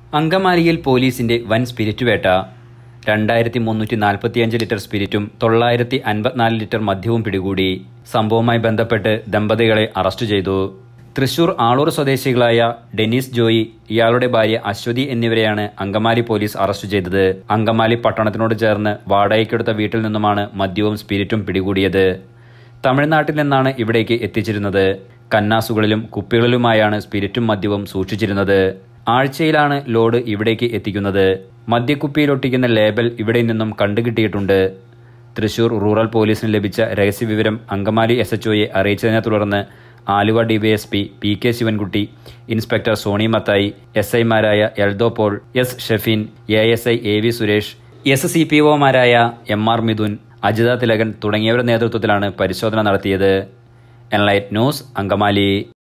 അങ്കമാലിയിൽ പോലീസിന്റെ വൻ സ്പിരിറ്റ് വേട്ട രണ്ടായിരത്തി മുന്നൂറ്റി നാൽപ്പത്തിയഞ്ച് ലിറ്റർ സ്പിരിറ്റും തൊള്ളായിരത്തി അൻപത്തിനാല് ലിറ്റർ മദ്യവും പിടികൂടി സംഭവവുമായി ബന്ധപ്പെട്ട് ദമ്പതികളെ അറസ്റ്റ് ചെയ്തു തൃശൂർ ആളൂർ സ്വദേശികളായ ഡെനീസ് ജോയി ഇയാളുടെ ഭാര്യ അശ്വതി എന്നിവരെയാണ് അങ്കമാലി പോലീസ് അറസ്റ്റ് ചെയ്തത് അങ്കമാലി പട്ടണത്തിനോട് ചേർന്ന് വാടകയ്ക്കെടുത്ത വീട്ടിൽ നിന്നുമാണ് മദ്യവും സ്പിരിറ്റും പിടികൂടിയത് തമിഴ്നാട്ടിൽ നിന്നാണ് ഇവിടേക്ക് എത്തിച്ചിരുന്നത് കന്നാസുകളിലും കുപ്പികളിലുമായാണ് സ്പിരിറ്റും മദ്യവും സൂക്ഷിച്ചിരുന്നത് ആഴ്ചയിലാണ് ലോഡ് ഇവിടേക്ക് എത്തിക്കുന്നത് മദ്യക്കുപ്പിയിലൊട്ടിക്കുന്ന ലേബൽ ഇവിടെ നിന്നും കണ്ടുകിട്ടിയിട്ടുണ്ട് തൃശൂർ റൂറൽ പോലീസിന് ലഭിച്ച രഹസ്യവിവരം അങ്കമാലി എസ് എച്ച് ഒയെ അറിയിച്ചതിനെ തുടർന്ന് Aluva DYSP P K Sivankutty inspector Soni Mathai S ഐമാരായ Eldho Paul S Shefeen A S I A V Suresh S C P ഒമാരായ എം ആർ മിഥുൻ അജിത തിലകൻ തുടങ്ങിയവരുടെ നേതൃത്വത്തിലാണ് പരിശോധന നടത്തിയത് എൻലൈറ്റ് ന്യൂസ് അങ്കമാലി